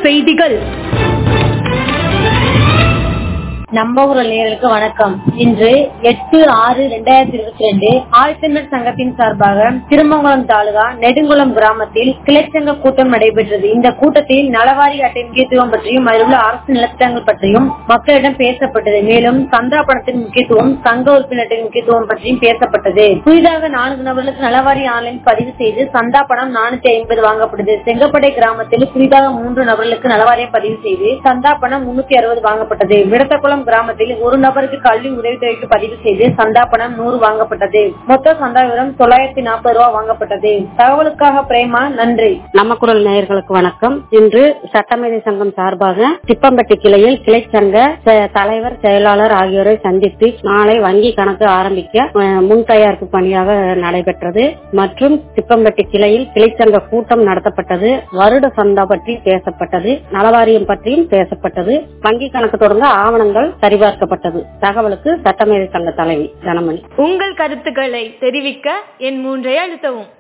செய்திகள் நம்ம ஊர் நேயர்களுக்கு வணக்கம் இன்று எட்டு ஆறு ரெண்டாயிரத்தி இருபத்தி ரெண்டு ஆழ்த்தமிழர் சங்கத்தின் சார்பாக திருமங்கலம் தாலுகா நெடுங்குளம் கிராமத்தில் கிளைச்சங்க கூட்டம் நடைபெற்றது இந்த கூட்டத்தில் நலவாரி அட்டை முக்கியத்துவம் பற்றியும் அதில் உள்ள அரசு நிலத்திட்டங்கள் பற்றியும் மக்களிடம் பேசப்பட்டது மேலும் சந்தா பணத்தின் முக்கியத்துவம் சங்க உறுப்பினரின் முக்கியத்துவம் பற்றியும் பேசப்பட்டது புதிதாக நான்கு நபர்களுக்கு நலவாரி ஆன்லைன் பதிவு செய்து சந்தா பணம் நானூத்தி ஐம்பது வாங்கப்பட்டது செங்கப்படை கிராமத்தில் புதிதாக மூன்று நபர்களுக்கு நலவாரியம் பதிவு செய்து சந்தா பணம் முன்னூத்தி அறுபது வாங்கப்பட்டது விடத்தக்குளம் கிராமத்தில் ஒரு நபருக்கு கல்வி உதவித்தொகைக்கு பதிவு செய்து சந்தா பணம் நூறு வாங்கப்பட்டது மொத்த சந்தா விவரம் தொள்ளாயிரத்தி நாற்பது ரூபாய் வாங்கப்பட்டது தகவலுக்காக பிரேமா நன்றி நம்ம குரல் நேயர்களுக்கு வணக்கம் இன்று சட்டமேதை சங்கம் சார்பாக திப்பம்பட்டி கிளையில் கிளை சங்க செ- தலைவர் செயலாளர் ஆகியோரை சந்தித்து நாளை வங்கி கணக்கு ஆரம்பிக்க அஹ், முன் தயாரிப்பு பணியாக நடைபெற்றது மற்றும் திப்பம்பட்டி கிளையில் கிளை சங்க கூட்டம் நடத்தப்பட்டது வருட சந்தா பற்றி பேசப்பட்டது நலவாரியம் பற்றியும் பேசப்பட்டது வங்கி கணக்கு தொடங்க ஆவணங்கள் சரிபார்க்கப்பட்டது தகவலுக்கு சட்டமேதை சங்க தலைவி தனமணி உங்கள் கருத்துக்களை தெரிவிக்க என் மூன்றை அழுத்தவும்